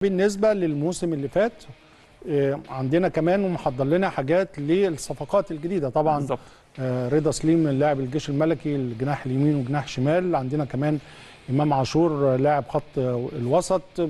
بالنسبه للموسم اللي فات آه، عندنا كمان ومحضر لنا حاجات للصفقات الجديده طبعا بالظبط آه، رضا سليم لاعب الجيش الملكي الجناح اليمين وجناح شمال عندنا كمان امام عاشور آه، لاعب خط آه، الوسط آه،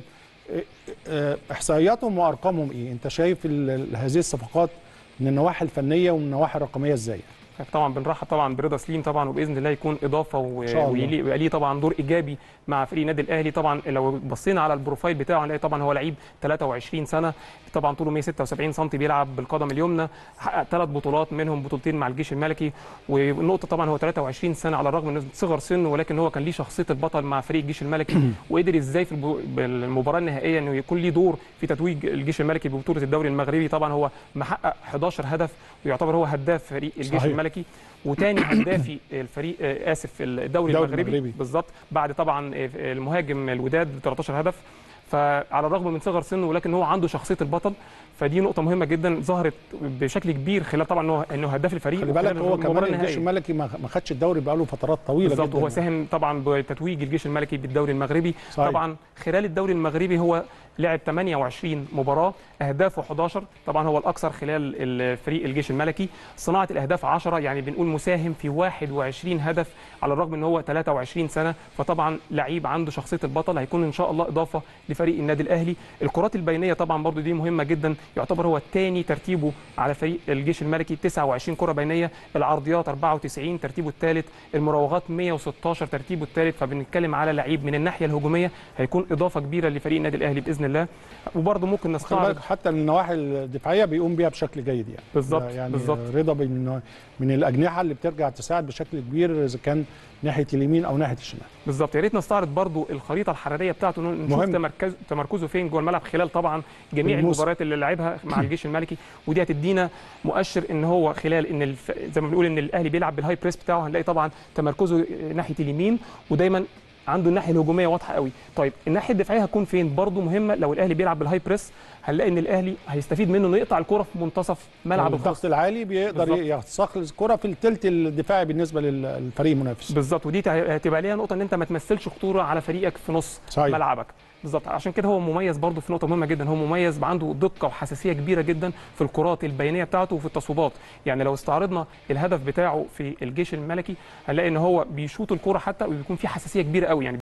آه، احصائياتهم وارقامهم ايه انت شايف ال- هذه الصفقات من النواحي الفنيه ومن النواحي الرقميه ازاي طبعا بنرحب طبعا برضا سليم طبعا وباذن الله يكون اضافه و- شاء الله. ويلي- ويبقى ليه طبعا دور ايجابي مع فريق النادي الاهلي طبعا لو بصينا على البروفايل بتاعه هنلاقي طبعا هو لعيب 23 سنه طبعا طوله 176 سم بيلعب بالقدم اليمنى حقق ثلاث بطولات منهم بطولتين مع الجيش الملكي والنقطه طبعا هو 23 سنه على الرغم من صغر سنه ولكن هو كان ليه شخصيه البطل مع فريق الجيش الملكي وقدر ازاي في البو- بالمباراه النهائيه انه يكون ليه دور في تتويج الجيش الملكي ببطوله الدوري المغربي طبعا هو محقق 11 هدف ويعتبر هو هداف فريق الجيش صحيح. الملكي وتاني هدافي الفريق آه، اسف الدوري الدوري المغربي, المغربي. بالظبط بعد طبعا آه، المهاجم الوداد ب 13 هدف فعلى الرغم من صغر سنه ولكن هو عنده شخصيه البطل فدي نقطه مهمه جدا ظهرت بشكل كبير خلال طبعا انه انه هداف الفريق خلي بالك وخلال هو المباراة كمان الجيش النهائية. الملكي ما ما خدش الدوري بقاله فترات طويله بالظبط جدا هو ساهم طبعا بتتويج الجيش الملكي بالدوري المغربي صحيح. طبعا خلال الدوري المغربي هو لعب 28 مباراه اهدافه 11 طبعا هو الاكثر خلال الفريق الجيش الملكي صناعه الاهداف 10 يعني بنقول مساهم في 21 هدف على الرغم ان هو 23 سنه فطبعا لعيب عنده شخصيه البطل هيكون ان شاء الله اضافه لفريق النادي الاهلي الكرات البينيه طبعا برضو دي مهمه جدا يعتبر هو الثاني ترتيبه على فريق الجيش الملكي 29 كره بينيه العرضيات 94 ترتيبه الثالث المراوغات 116 ترتيبه الثالث فبنتكلم على لعيب من الناحيه الهجوميه هيكون اضافه كبيره لفريق النادي الاهلي باذن الله وبرضه ممكن خلي نستعرض بالك حتى النواحي الدفاعيه بيقوم بيها بشكل جيد يعني بالظبط، يعني بالظبط. رضا من من الاجنحه اللي بترجع تساعد بشكل كبير اذا كان ناحيه اليمين او ناحيه الشمال بالظبط يا ريت نستعرض برضو الخريطه الحراريه بتاعته إنه نشوف مهم. تمركز تمركزه فين جوه الملعب خلال طبعا جميع الموسم. المباريات اللي لعبها مع الجيش الملكي ودي هتدينا مؤشر ان هو خلال ان الف... زي ما بنقول ان الاهلي بيلعب بالهاي بريس بتاعه هنلاقي طبعا تمركزه ناحيه اليمين ودايما عنده الناحيه الهجوميه واضحه قوي طيب الناحيه الدفاعيه هتكون فين برضو مهمه لو الاهلي بيلعب بالهاي بريس هنلاقي ان الاهلي هيستفيد منه انه يقطع الكره في منتصف ملعب الخصم الضغط العالي بيقدر بالظبط. يستخلص الكره في الثلث الدفاعي بالنسبه لل- للفريق المنافس بالظبط ودي تع- هتبقى ليها نقطه ان انت ما تمثلش خطوره على فريقك في نص صحيح. ملعبك بالظبط عشان كده هو مميز برضه في نقطه مهمه جدا هو مميز عنده دقه وحساسيه كبيره جدا في الكرات البينيه بتاعته وفي التصويبات يعني لو استعرضنا الهدف بتاعه في الجيش الملكي هنلاقي ان هو بيشوط الكره حتى وبيكون في حساسيه كبيره قوي يعني